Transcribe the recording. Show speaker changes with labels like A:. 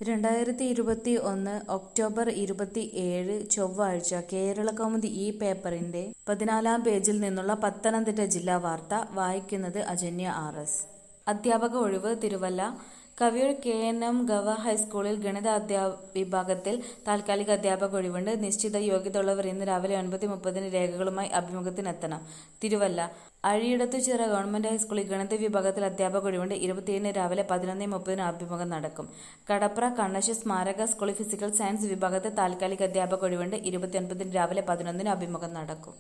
A: രണ്ടായിരത്തി ഇരുപത്തി ഒന്ന് ഒക്ടോബർ ഇരുപത്തി ഏഴ് ചൊവ്വാഴ്ച കേരളകൗമുദി ഈ പേപ്പറിന്റെ പതിനാലാം പേജിൽ നിന്നുള്ള പത്തനംതിട്ട ജില്ലാ വാർത്ത വായിക്കുന്നത് അജന്യ ആർ എസ് അധ്യാപക ഒഴിവ് Thiruvalla Kaviyoor K N M ഗവ ഹൈസ്കൂളിൽ ഗണിത അധ്യാ വിഭാഗത്തിൽ താൽക്കാലിക അധ്യാപക ഒഴിവുണ്ട് നിശ്ചിത യോഗ്യതയുള്ളവർ ഇന്ന് രാവിലെ ഒൻപത് മുപ്പതിന് രേഖകളുമായി അഭിമുഖത്തിനെത്തണം തിരുവല്ല അഴിയിടത്തുചിറ ഗവൺമെന്റ് ഹൈസ്കൂളിൽ ഗണിത വിഭാഗത്തിൽ അധ്യാപക ഒഴിവുണ്ട് ഇരുപത്തിയേഴിന് രാവിലെ പതിനൊന്ന് മുപ്പതിന് അഭിമുഖം നടക്കും കടപ്ര കണ്ണശ്ശ സ്മാരക സ്കൂളിൽ ഫിസിക്കൽ സയൻസ് വിഭാഗത്തിൽ താൽക്കാലിക അധ്യാപക ഒഴിവുണ്ട് ഇരുപത്തിയൊൻപതിന് രാവിലെ പതിനൊന്നിന് അഭിമുഖം നടക്കും